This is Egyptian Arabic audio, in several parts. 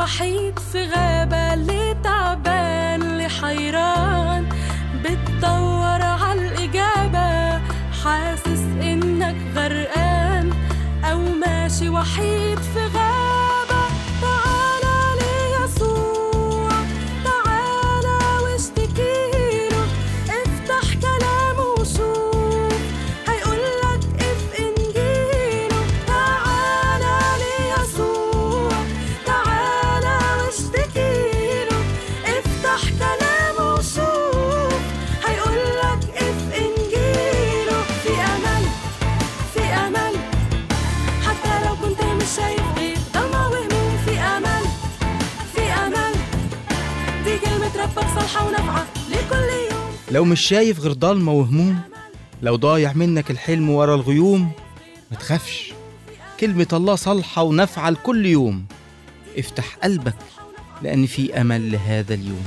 وحيد في غابة اللي تعبان اللي حيران بتدور عالإجابة حاسس إنك غرقان أو ماشي وحيد في غابة تعالى ليسوع تعالى واشتكيله افتح كلامه وشوف هيقولك اف انجيله تعالى ليسوع تعالى واشتكيله افتح كلامه وشوف هيقولك اف انجيله في امل في امل حتى لو كنت مش شايف غير ضلمة وهموم في امل في امل دي كلمة ربك صالحة ونافعة لكل يوم لو مش شايف غير ضلمة وهموم لو ضايع منك الحلم ورا الغيوم ما تخافش كلمة الله صالحة ونافعة لكل يوم افتح قلبك لأن في أمل لهذا اليوم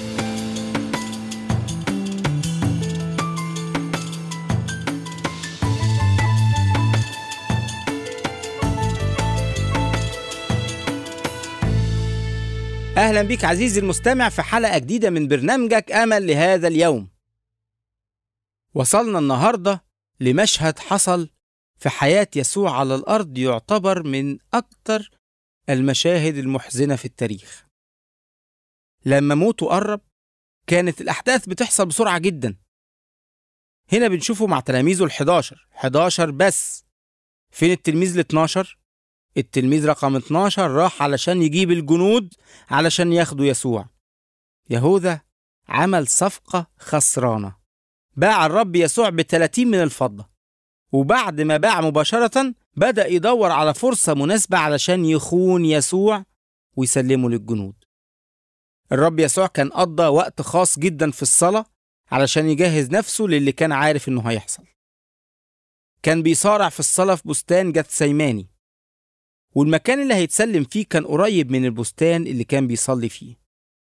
أهلا بك عزيزي المستمع في حلقة جديدة من برنامجك أمل لهذا اليوم وصلنا النهاردة لمشهد حصل في حياة يسوع على الأرض يعتبر من أكتر المشاهد المحزنة في التاريخ لما موته قرب كانت الأحداث بتحصل بسرعة جدا هنا بنشوفه مع تلاميذه الحداشر 11 بس فين التلميذ ال 12 التلميذ رقم 12 راح علشان يجيب الجنود علشان ياخدوا يسوع يهوذا عمل صفقة خسرانة باع الرب يسوع ب 30 من الفضة وبعد ما باع مباشرة بدأ يدور على فرصة مناسبة علشان يخون يسوع ويسلمه للجنود الرب يسوع كان قضى وقت خاص جدا في الصلاة علشان يجهز نفسه للي كان عارف انه هيحصل كان بيصارع في الصلاة في بستان جثسيماني والمكان اللي هيتسلم فيه كان قريب من البستان اللي كان بيصلي فيه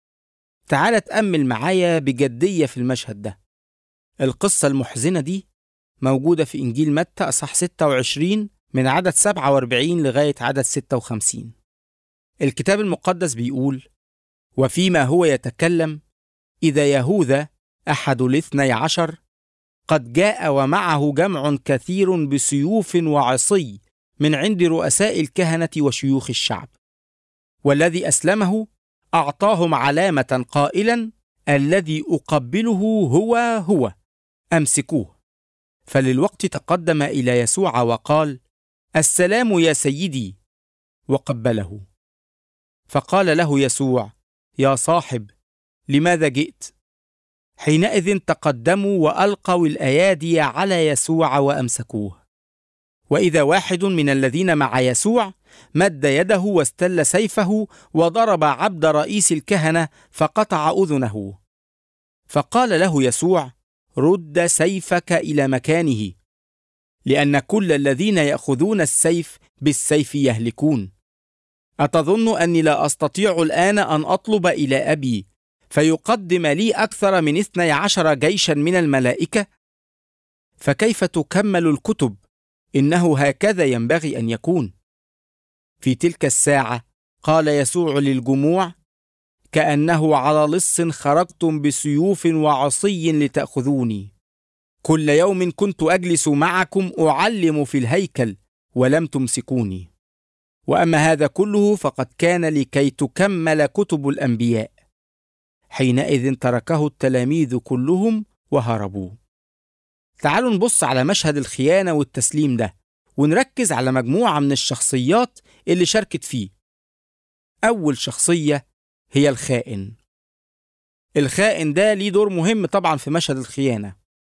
تعال تأمل معايا بجدية في المشهد ده القصة المحزنة دي موجودة في إنجيل متى أصح 26 من عدد 47 لغاية عدد 56 الكتاب المقدس بيقول وفيما هو يتكلم إذا يهوذا أحد الاثني عشر قد جاء ومعه جمع كثير بسيوف وعصي من عند رؤساء الكهنة وشيوخ الشعب والذي أسلمه أعطاهم علامة قائلا الذي أقبله هو هو أمسكوه فللوقت تقدم إلى يسوع وقال السلام يا سيدي وقبله فقال له يسوع يا صاحب لماذا جئت حينئذ تقدموا والقوا الايادي على يسوع وامسكوه واذا واحد من الذين مع يسوع مد يده واستل سيفه وضرب عبد رئيس الكهنه فقطع اذنه فقال له يسوع رد سيفك الى مكانه لان كل الذين ياخذون السيف بالسيف يهلكون اتظن اني لا استطيع الان ان اطلب الى ابي فيقدم لي اكثر من اثني عشر جيشا من الملائكه فكيف تكمل الكتب انه هكذا ينبغي ان يكون في تلك الساعه قال يسوع للجموع كانه على لص خرجتم بسيوف وعصي لتاخذوني كل يوم كنت اجلس معكم اعلم في الهيكل ولم تمسكوني واما هذا كله فقد كان لكي تكمل كتب الانبياء حينئذ تركه التلاميذ كلهم وهربوا تعالوا نبص على مشهد الخيانه والتسليم ده ونركز على مجموعه من الشخصيات اللي شاركت فيه اول شخصيه هي الخائن الخائن ده ليه دور مهم طبعا في مشهد الخيانه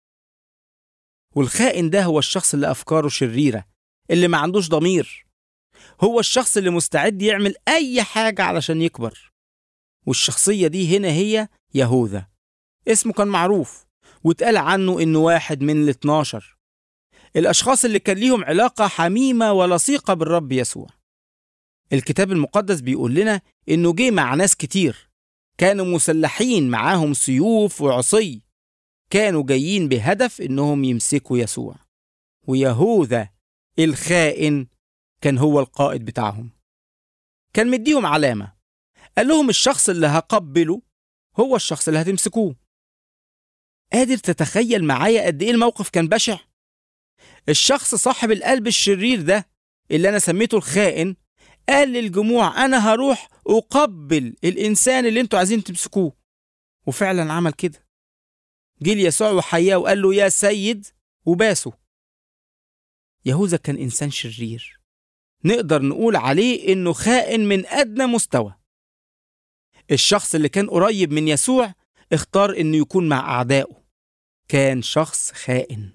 والخائن ده هو الشخص اللي افكاره شريره اللي ما عندوش ضمير هو الشخص اللي مستعد يعمل اي حاجه علشان يكبر والشخصيه دي هنا هي يهوذا اسمه كان معروف واتقال عنه انه واحد من ال 12 الاشخاص اللي كان ليهم علاقه حميمه ولصيقه بالرب يسوع الكتاب المقدس بيقول لنا انه جه مع ناس كتير كانوا مسلحين معاهم سيوف وعصي كانوا جايين بهدف انهم يمسكوا يسوع ويهوذا الخائن كان هو القائد بتاعهم كان مديهم علامة قال لهم الشخص اللي هقبله هو الشخص اللي هتمسكوه قادر تتخيل معايا قد ايه الموقف كان بشع الشخص صاحب القلب الشرير ده اللي انا سميته الخائن قال للجموع انا هروح اقبل الانسان اللي انتوا عايزين تمسكوه وفعلا عمل كده جه ليسوع وحياه وقال له يا سيد وباسه يهوذا كان انسان شرير نقدر نقول عليه انه خائن من ادنى مستوى الشخص اللي كان قريب من يسوع اختار انه يكون مع اعدائه كان شخص خائن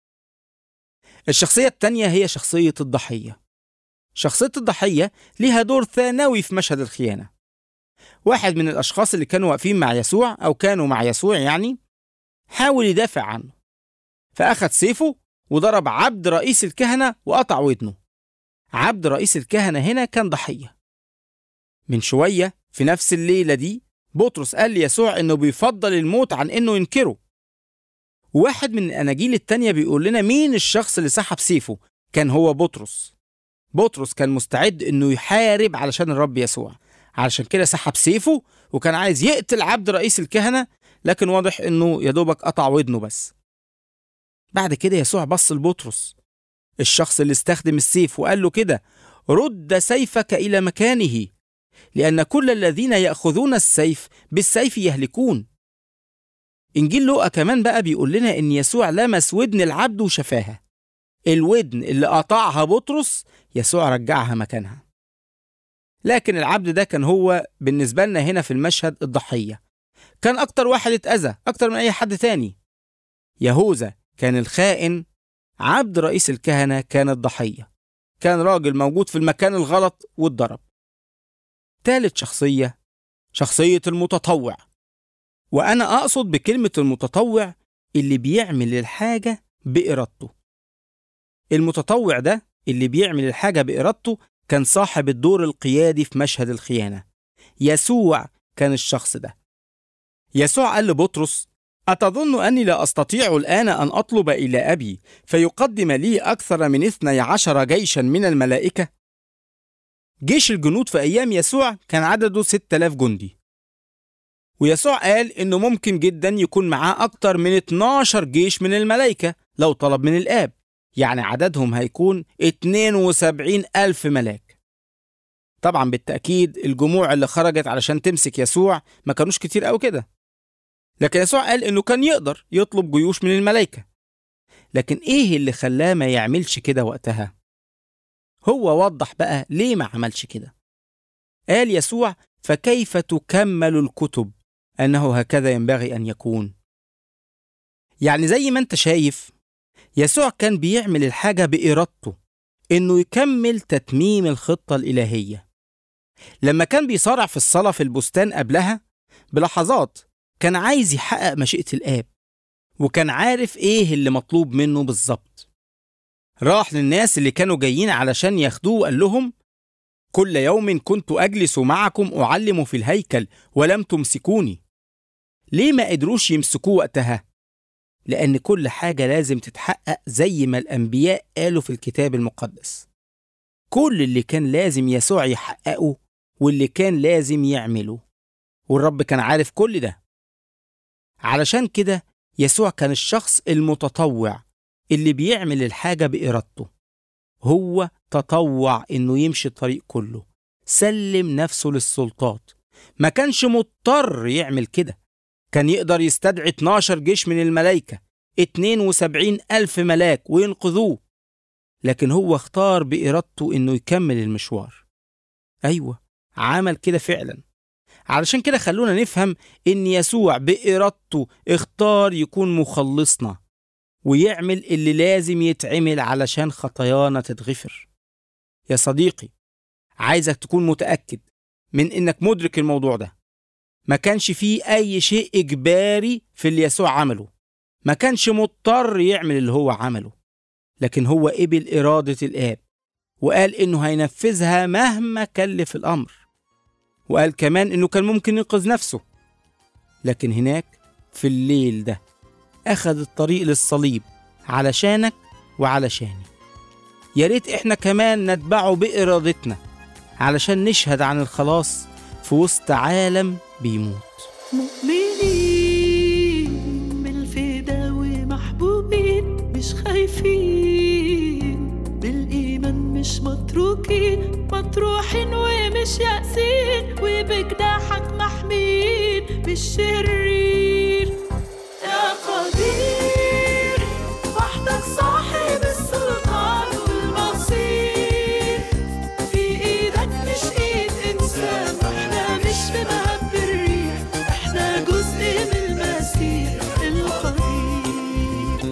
الشخصيه التانيه هي شخصيه الضحيه شخصيه الضحيه ليها دور ثانوي في مشهد الخيانه واحد من الاشخاص اللي كانوا واقفين مع يسوع او كانوا مع يسوع يعني حاول يدافع عنه فاخذ سيفه وضرب عبد رئيس الكهنه وقطع ودنه عبد رئيس الكهنه هنا كان ضحيه من شويه في نفس الليله دي بطرس قال ليسوع انه بيفضل الموت عن انه ينكره واحد من الاناجيل التانية بيقول لنا مين الشخص اللي سحب سيفه كان هو بطرس بطرس كان مستعد انه يحارب علشان الرب يسوع علشان كده سحب سيفه وكان عايز يقتل عبد رئيس الكهنة لكن واضح انه يا دوبك قطع ودنه بس بعد كده يسوع بص لبطرس الشخص اللي استخدم السيف وقال له كده رد سيفك الى مكانه لان كل الذين ياخذون السيف بالسيف يهلكون انجيل لوقا كمان بقى بيقول لنا ان يسوع لمس ودن العبد وشفاها الودن اللي قطعها بطرس يسوع رجعها مكانها لكن العبد ده كان هو بالنسبة لنا هنا في المشهد الضحية كان أكتر واحد اتأذى أكتر من أي حد تاني يهوذا كان الخائن عبد رئيس الكهنة كان الضحية كان راجل موجود في المكان الغلط واتضرب تالت شخصية شخصية المتطوع وأنا أقصد بكلمة المتطوع اللي بيعمل الحاجة بإرادته المتطوع ده اللي بيعمل الحاجة بإرادته كان صاحب الدور القيادي في مشهد الخيانة يسوع كان الشخص ده يسوع قال لبطرس أتظن أني لا أستطيع الآن أن أطلب إلى أبي فيقدم لي أكثر من اثني عشر جيشا من الملائكة؟ جيش الجنود في أيام يسوع كان عدده ستة آلاف جندي ويسوع قال إنه ممكن جدا يكون معاه أكتر من 12 جيش من الملائكة لو طلب من الآب يعني عددهم هيكون 72 ألف ملاك طبعا بالتأكيد الجموع اللي خرجت علشان تمسك يسوع ما كانوش كتير أوي كده لكن يسوع قال إنه كان يقدر يطلب جيوش من الملائكة لكن إيه اللي خلاه ما يعملش كده وقتها؟ هو وضح بقى ليه ما عملش كده قال يسوع فكيف تكمل الكتب أنه هكذا ينبغي أن يكون يعني زي ما أنت شايف يسوع كان بيعمل الحاجة بإرادته إنه يكمل تتميم الخطة الإلهية لما كان بيصارع في الصلاة في البستان قبلها بلحظات كان عايز يحقق مشيئة الآب وكان عارف إيه اللي مطلوب منه بالظبط راح للناس اللي كانوا جايين علشان ياخدوه وقال لهم كل يوم كنت أجلس معكم أعلم في الهيكل ولم تمسكوني ليه ما قدروش يمسكوه وقتها؟ لأن كل حاجة لازم تتحقق زي ما الأنبياء قالوا في الكتاب المقدس كل اللي كان لازم يسوع يحققه واللي كان لازم يعمله والرب كان عارف كل ده علشان كده يسوع كان الشخص المتطوع اللي بيعمل الحاجة بإرادته هو تطوع إنه يمشي الطريق كله سلم نفسه للسلطات ما كانش مضطر يعمل كده كان يقدر يستدعي 12 جيش من الملائكة 72 ألف ملاك وينقذوه لكن هو اختار بإرادته إنه يكمل المشوار أيوة عمل كده فعلا علشان كده خلونا نفهم إن يسوع بإرادته اختار يكون مخلصنا ويعمل اللي لازم يتعمل علشان خطايانا تتغفر يا صديقي عايزك تكون متأكد من إنك مدرك الموضوع ده ما كانش فيه أي شيء إجباري في اللي يسوع عمله ما كانش مضطر يعمل اللي هو عمله لكن هو قبل إرادة الآب وقال إنه هينفذها مهما كلف الأمر وقال كمان إنه كان ممكن ينقذ نفسه لكن هناك في الليل ده أخذ الطريق للصليب علشانك وعلشاني يا ريت إحنا كمان نتبعه بإرادتنا علشان نشهد عن الخلاص في وسط عالم بيموت مؤمنين بالفدا ومحبوبين مش خايفين بالإيمان مش متروكين مطروحين ومش يأسين وبجناحك محمين بالشرير يا قدير وحدك صاحب السلطان والمصير في ايدك مش ايد انسان احنا مش في مهب الريح احنا جزء من المسيح القدير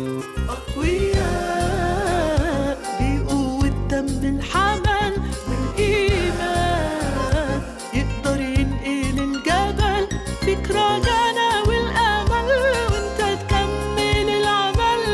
اقوياء بقوة دم الحمل والايمان يقدر ينقل الجبل فيك رجانا والامل وانت تكمل العمل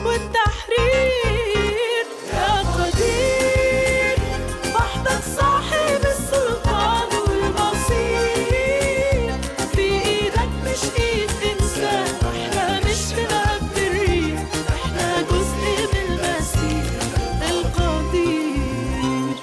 والتحرير يا قدير وحدك صاحب السلطان والمصير في ايدك مش ايد انسان احنا مش في مهب الريح احنا جزء من المسيح القدير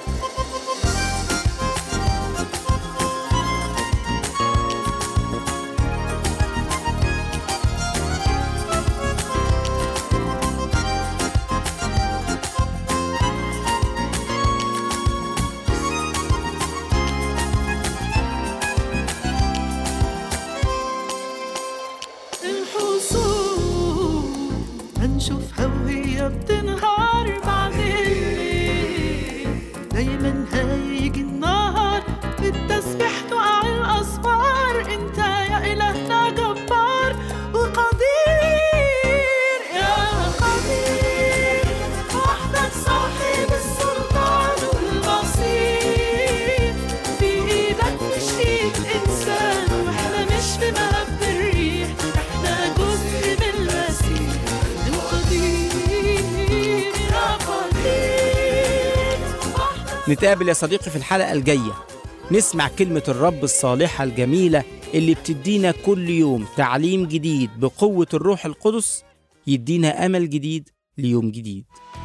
الحصول هنشوفها وهي بتنهار بعدين دايما هيجي النهار بالتسبيح تقع الأسوار انت يا إلهنا جبار وقدير يا قدير وحدك صاحب السلطان والمصير في ايدك مش ايد انسان واحنا مش في مهب الريح احنا جزء من المسيح القدير يا قدير وحدك نتقابل يا صديقي في الحلقة الجاية نسمع كلمة الرب الصالحة الجميلة اللي بتدينا كل يوم تعليم جديد بقوة الروح القدس يدينا أمل جديد ليوم جديد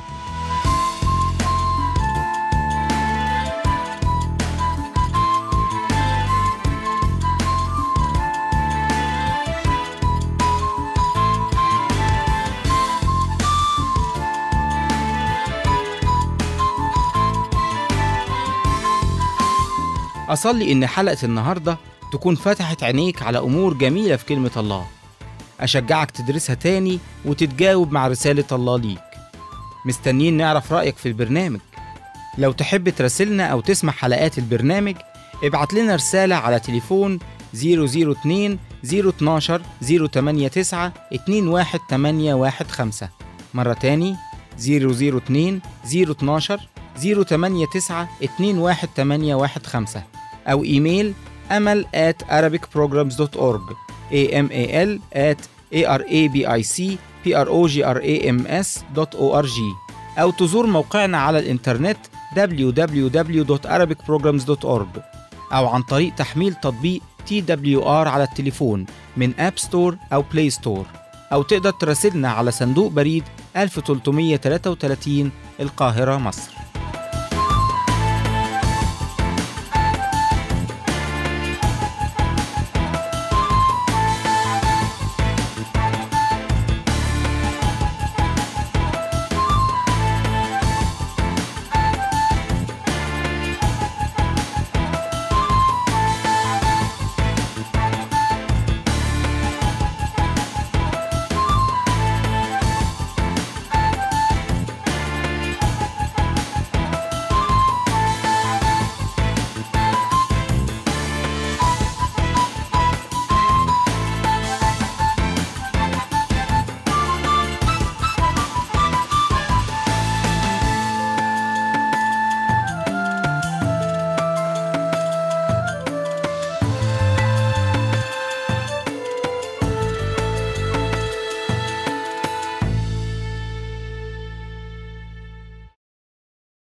أصلي إن حلقة النهاردة تكون فتحت عينيك على أمور جميلة في كلمة الله أشجعك تدرسها تاني وتتجاوب مع رسالة الله ليك مستنيين نعرف رأيك في البرنامج لو تحب تراسلنا أو تسمع حلقات البرنامج ابعت لنا رسالة على تليفون 002 012 089 21815 مرة تاني 002 012 089 21815 أو إيميل أمل at arabicprograms.org amal at arabicprograms.org أو تزور موقعنا على الإنترنت www.arabicprograms.org أو عن طريق تحميل تطبيق TWR على التليفون من أب ستور أو بلاي ستور أو تقدر تراسلنا على صندوق بريد 1333 القاهرة مصر